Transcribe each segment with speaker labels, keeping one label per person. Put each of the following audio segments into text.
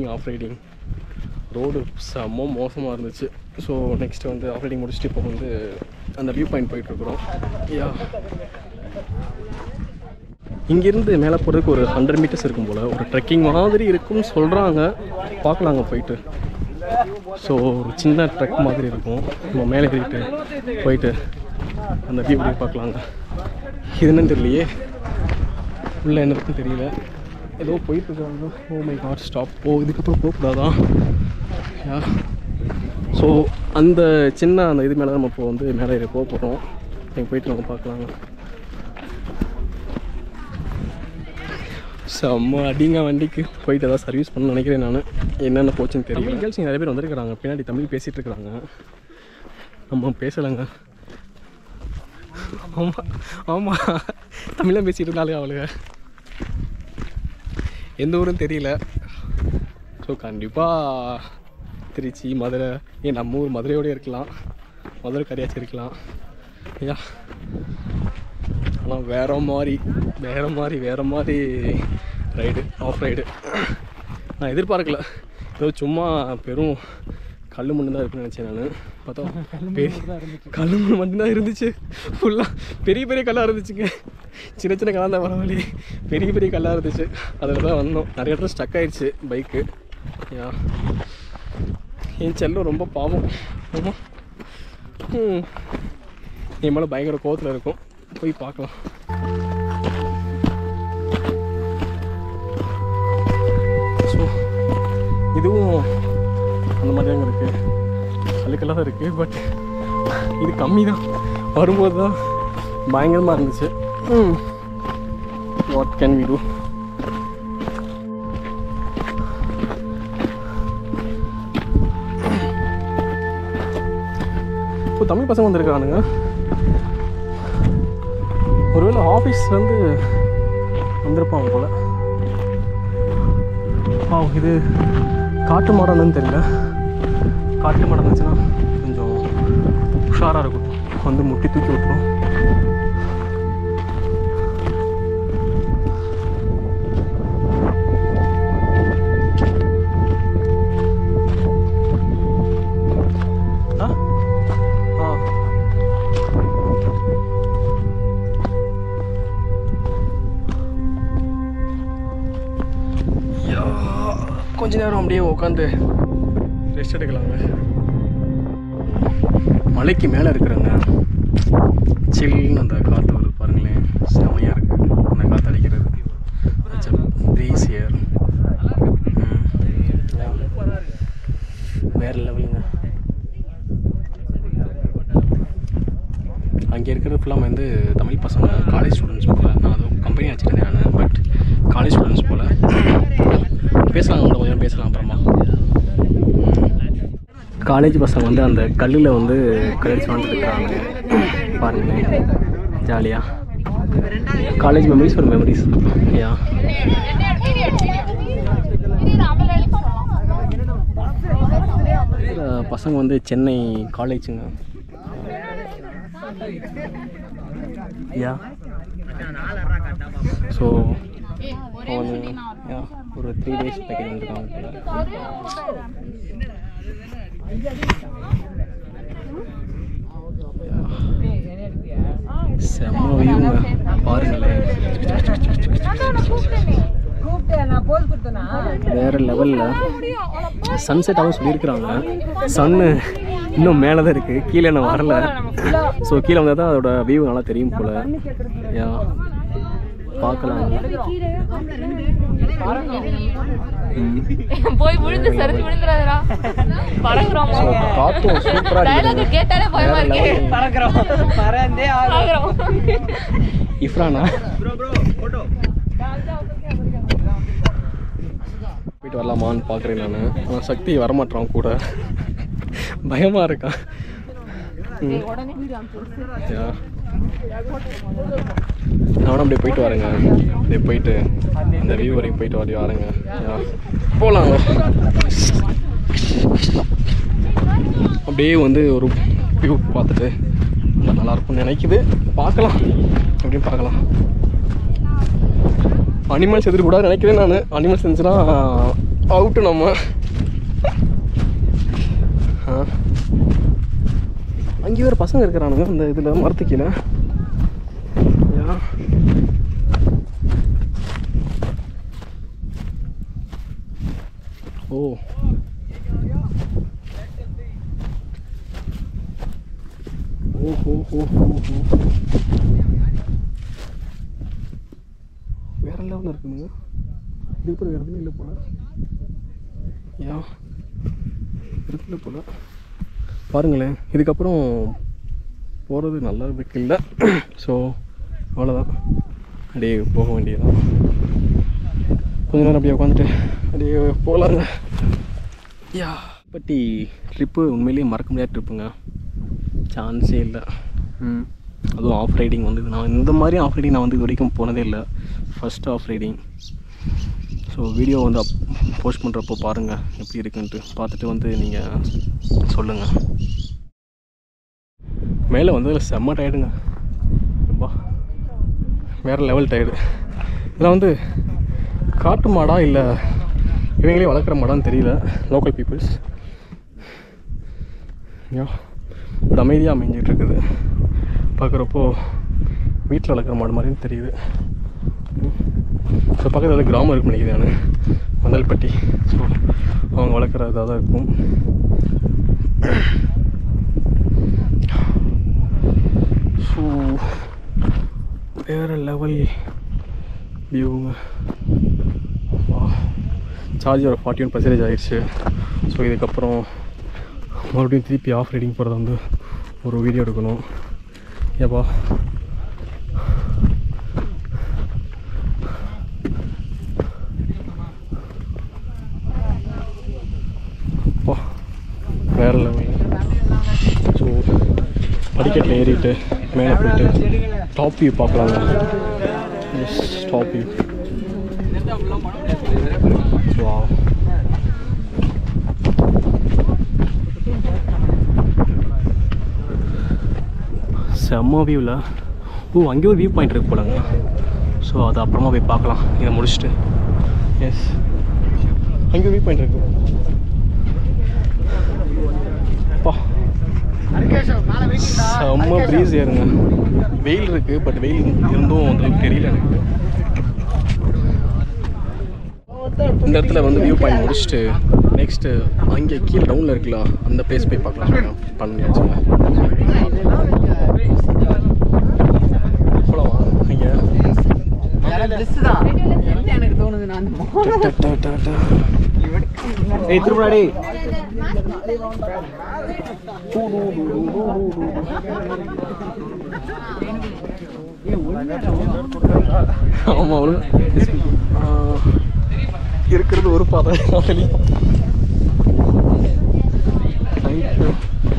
Speaker 1: Riding of riding road செம்ம மோசமாக இருந்துச்சு ஸோ நெக்ஸ்ட் வந்து ஆஃப் ரைடிங் முடிச்சுட்டு இப்போ வந்து அந்த வியூ பாயிண்ட் போயிட்டுருக்குறோம் யா இங்கேருந்து மேலே போகிறதுக்கு ஒரு ஹண்ட்ரட் மீட்டர்ஸ் இருக்கும் போல் ஒரு ட்ரெக்கிங் மாதிரி இருக்கும்னு சொல்கிறாங்க பார்க்கலாங்க போயிட்டு ஸோ ஒரு சின்ன ட்ரெக் மாதிரி இருக்கும் நம்ம மேலே ஏறிட்டு போயிட்டு அந்த வியூ போய் பார்க்கலாங்க இது என்னன்னு தெரியலையே உள்ள என்ன இருக்குன்னு தெரியல ஏதோ போயிட்டு இருக்காங்க oh my God stop oh இதுக்கப்புறம் போகக்கூடாதான் யா ஸோ அந்த சின்ன அந்த இது மேலே நம்ம இப்போ வந்து மேலே ஏறி போக போகிறோம் நீங்கள் போயிட்டு நம்ம பார்க்கலாங்க செம்ம அடிங்க வண்டிக்கு போயிட்டு ஏதாவது சர்வீஸ் பண்ண நினைக்கிறேன் நான் என்னென்ன போச்சுன்னு தெரியல கேர்ள்ஸ் நிறைய பேர் வந்திருக்கிறாங்க பின்னாடி தமிழ் பேசிகிட்டு இருக்கிறாங்க நம்ம பேசலைங்க ஆமாம் ஆமாம் தமிழ் பேசிகிட்டு இருந்தாலும் அவளுங்க எந்த ஊரும் தெரியல ஸோ கண்டிப்பாக திருச்சி மதுரை ஏன் நம்ம ஊர் மதுரையோடய இருக்கலாம் மதுரை கரையாச்சி இருக்கலாம் ஐயா ஆனால் வேற மாதிரி வேற மாதிரி வேற மாதிரி ரைடு ஆஃப் ரைடு நான் எதிர்பார்க்கல ஏதோ சும்மா பெரும் கல் மண்ணு தான் இருக்குன்னு நினச்சேன் நான் பார்த்தா பெரிய கல் மண் மட்டும்தான் இருந்துச்சு ஃபுல்லாக பெரிய பெரிய கல்லாக இருந்துச்சுங்க சின்ன சின்ன கல்லாக தான் பரவாயில்லையே பெரிய பெரிய கல்லாக இருந்துச்சு அதில் தான் வந்தோம் நிறைய இடத்துல ஸ்டக் ஆயிடுச்சு பைக்கு யா என் செல்லம் ரொம்ப பாவம் ஆமாம் ம் என் மேலே பயங்கர கோவத்தில் இருக்கும் போய் பார்க்கலாம் ஸோ இதுவும் அந்த மாதிரி தாங்க இருக்குது கல்லுக்கெல்லாம் தான் இருக்குது பட் இது கம்மி தான் வரும்போது தான் பயங்கரமாக இருந்துச்சு வாட் கேன் வி டூ இப்போ தமிழ் பசங்க வந்திருக்கானுங்க ஒருவேளை ஆஃபீஸ்லேருந்து வந்திருப்பாங்க போல் ஆ இது காட்டு மாடன்னு தெரியல காட்டு மாடம் இருந்துச்சுன்னா கொஞ்சம் உஷாராக இருக்கும் வந்து முட்டி தூக்கி விட்டுரும் ஆ ஆ யா, கொஞ்ச நேரம் அப்படியே உட்காந்து ரெஸ்ட் எடுக்கலாங்க மலைக்கு மேலே இருக்கிறங்க சில்லுன்னு அந்த காற்று வருது பாருங்களேன் செமையாக இருக்குது அந்த காற்று அடிக்கிறது ப்ரீஸ் ஏர் வேறு லெவலுங்க அங்கே இருக்கிறது ஃபுல்லாக வந்து தமிழ் பசங்க காலேஜ் ஸ்டூடெண்ட்ஸ் போல் நான் அதுவும் கம்பெனி வச்சுருந்தேன் நான் பட் காலேஜ் ஸ்டூடெண்ட்ஸ் போல் பேசலாம் கூட கொஞ்சம் பேசலாம் அப்புறமா காலேஜ் பசங்க வந்து அந்த கல்லில் வந்து கழிச்சு வந்துருக்காங்க பாருங்களேன் ஜாலியாக காலேஜ் மெமரிஸ் ஒரு மெமரிஸ் யா பசங்க வந்து சென்னை காலேஜுங்க யா ஸோ அவனு யா ஒரு த்ரீ டேஸ் பேக்கேஜ் வந்துருக்காங்க போல செம்ம வியூங்க பாருங்களேன் வேற லெவலில் சன்செட் ஆகும் சொல்லியிருக்கிறாங்க சன்னு இன்னும் மேலே தான் இருக்குது கீழே நான் வரல ஸோ கீழே வந்தால் தான் அதோட வியூ நல்லா தெரியும் போல் யா பார்க்கலாம் ம்.
Speaker 2: போய் விழுந்து சரிஞ்சு விழுந்துறாதடா பறக்குறோம்
Speaker 1: ஸோ காற்றும் சூப்பராக
Speaker 2: டயலாக் கேட்டாலே பயமா இருக்கு பறக்குறோம்
Speaker 1: இஃப்ரானா போயிட்டு வரலாமான்னு பார்க்குறேன் நான் ஆனால் சக்தி வரமாட்டான் கூட பயமாக இருக்கான் ம். யா. நானும் அப்படியே போயிட்டு வரேங்க அப்படியே போயிட்டு அந்த வியூ வரைக்கும் போயிட்டு அப்படியே வரேங்க யா. போலாங்க அப்படியே வந்து ஒரு வியூ பார்த்துட்டு நல்லா நல்லா இருக்கும்னு நினைக்குது பார்க்கலாம் அப்படின்னு பார்க்கலாம் அனிமல்ஸ் எதிர்க்கூடாது நினைக்கிறேன் நான் அனிமல்ஸ் இருந்துச்சுன்னா அவுட்டு நம்ம ஆ அங்கே வேறு பசங்க இருக்கிறானுங்க இந்த இதில் மரத்து கீழே யா. ஓ ஓ ஹோ ஹோ ஹோ ஹோ வேற லெவலில் இருக்குங்க இதுக்கு வேறு எதுவும் இல்லை போல யா இருக்குல்ல போல பாருங்களேன் இதுக்கப்புறம் போகிறது நல்லா இருக்கு இல்லை ஸோ அவ்வளோதான் அப்படியே போக வேண்டியதுதான் கொஞ்ச நேரம் அப்படியே உட்காந்துட்டு அப்படியே போகலாங்க யா பட்டி ட்ரிப்பு உண்மையிலேயே மறக்க முடியாத ட்ரிப்புங்க சான்ஸே இல்லை ம் அதுவும் ஆஃப் ரைடிங் வந்து நான் இந்த மாதிரி ஆஃப் ரைடிங் நான் வந்து இது வரைக்கும் போனதே இல்லை first off riding so video வந்து அப் போஸ்ட் பண்ணுறப்போ பாருங்கள் எப்படி இருக்குன்ட்டு பார்த்துட்டு வந்து நீங்கள் சொல்லுங்கள் மேலே வந்து செம்ம டயர்டுங்க ரொம்ப வேறு லெவல் டயர்டு இதெல்லாம் வந்து காட்டு மாடா இல்லை இவங்களே வளர்க்குற மாடான்னு தெரியல லோக்கல் பீப்புள்ஸ் யா பட் அமைதியாக அமைஞ்சிட்டு இருக்குது பார்க்குறப்போ வீட்டில் வளர்க்குற மாடு மாதிரியும் தெரியுது ஸோ பக்கத்தில் கிராமம் இருக்குன்னு நினைக்கிறேன் நான் மந்தல்பட்டி ஸோ அவங்க வளர்க்குற இதாக தான் இருக்கும் ஸோ வேறு லெவல் வியூங்க சார்ஜ் ஒரு ஃபார்ட்டி ஒன் பர்சன்டேஜ் ஆயிடுச்சு ஸோ இதுக்கப்புறம் மறுபடியும் திருப்பி ஆஃப் ரைடிங் போகிறத வந்து ஒரு வீடியோ எடுக்கணும் ஏப்பா அப்பா வேறு லெவல் ஸோ படிக்கட்டில் ஏறிட்டு மேலே போயிட்டு டாப் வியூ பார்க்கலாங்க எஸ் டாப் வியூ வா செம்ம வியூவில் ஓ அங்கே ஒரு வியூ பாயிண்ட் இருக்கு போலங்க ஸோ அது அப்புறமா போய் பார்க்கலாம் இதை முடிச்சுட்டு எஸ் அங்கே வியூ பாயிண்ட் இருக்கு அப்பா செம்ம ப்ரீஸ் ஏறுங்க வெயில் இருக்குது பட் வெயில் இருந்தும் அந்த அளவுக்கு தெரியல எனக்கு இந்த இடத்துல வந்து வியூ பாயிண்ட் முடிச்சுட்டு நெக்ஸ்ட்டு அங்கே கீழே டவுனில் இருக்குல்ல அந்த பிளேஸ் போய் பார்க்கலாம் பண்ணியாச்சுங்க போகலாமா ஐயா
Speaker 3: எனக்கு தோணுது நான்
Speaker 1: ஏய் திருப்படாடி ஆமாம் அவ்வளோ இருக்கிறது ஒரு பாதை அதுலேயும் ரைட்டு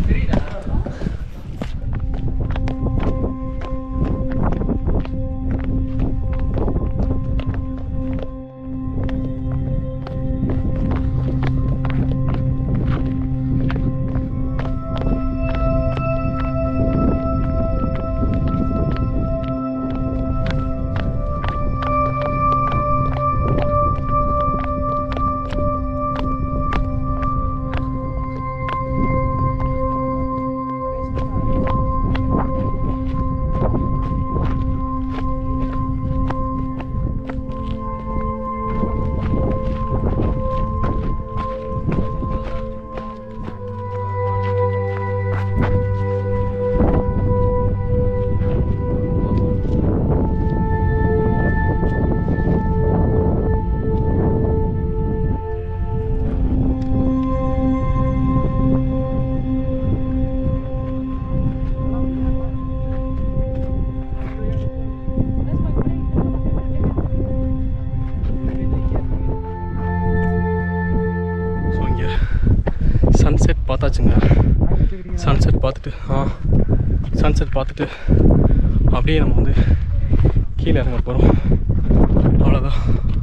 Speaker 1: ஸோ இங்கே சன்செட் பார்த்தாச்சுங்க சன்செட் பார்த்துட்டு ஆ சன்செட் பார்த்துட்டு அப்படியே நம்ம வந்து கீழே இறங்க போகிறோம் அவ்வளோதான்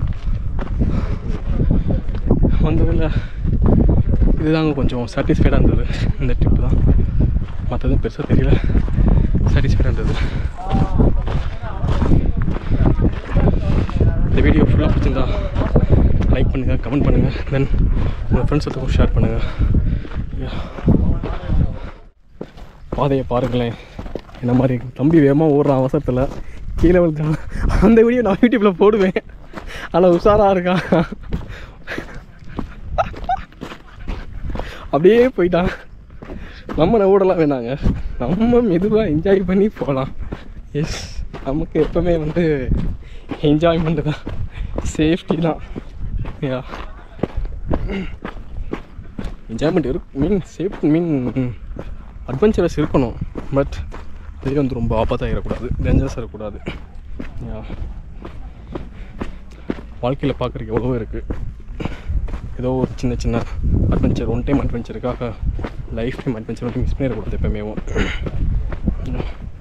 Speaker 1: வந்ததில் இதுதாங்க கொஞ்சம் சாட்டிஸ்ஃபைடாக இருந்தது இந்த ட்ரிப்பு தான் மற்றதும் பெருசாக தெரியல சாட்டிஸ்ஃபைடாக இருந்தது இந்த வீடியோ ஃபுல்லாக பிடிச்சிருந்தா லைக் பண்ணுங்கள் கமெண்ட் பண்ணுங்கள் தென் உங்கள் ஃப்ரெண்ட்ஸுக்கும் ஷேர் பண்ணுங்கள் பாதையை பாருங்களேன் என்ன மாதிரி தம்பி வேகமாக ஓடுறான் அவசரத்தில் கீழே விழுந்தான் அந்த வீடியோ நான் யூடியூப்பில் போடுவேன் ஆனால் உஷாராக இருக்கான் அப்படியே போயிட்டான் நம்ம ஓடலாம் வேணாங்க நம்ம மெதுவாக என்ஜாய் பண்ணி போகலாம் எஸ் நமக்கு எப்பவுமே வந்து என்ஜாய்மெண்ட்டு தான் சேஃப்டி தான் யா என்ஜாய்மெண்ட் இருக்கு மீன் சேஃப் மீன் அட்வென்ச்சரஸ் இருக்கணும் பட் அதுவே வந்து ரொம்ப ஆபத்தாக இருக்கக்கூடாது டேஞ்சரஸாக இருக்கக்கூடாது யா வாழ்க்கையில் பார்க்குறதுக்கு எவ்வளவோ இருக்குது ஏதோ ஒரு சின்ன சின்ன அட்வென்ச்சர் ஒன் டைம் அட்வென்ச்சருக்காக லைஃப் டைம் அட்வென்ச்சர் வந்து மிஸ் பண்ணிடக்கூடாது எப்பவுமே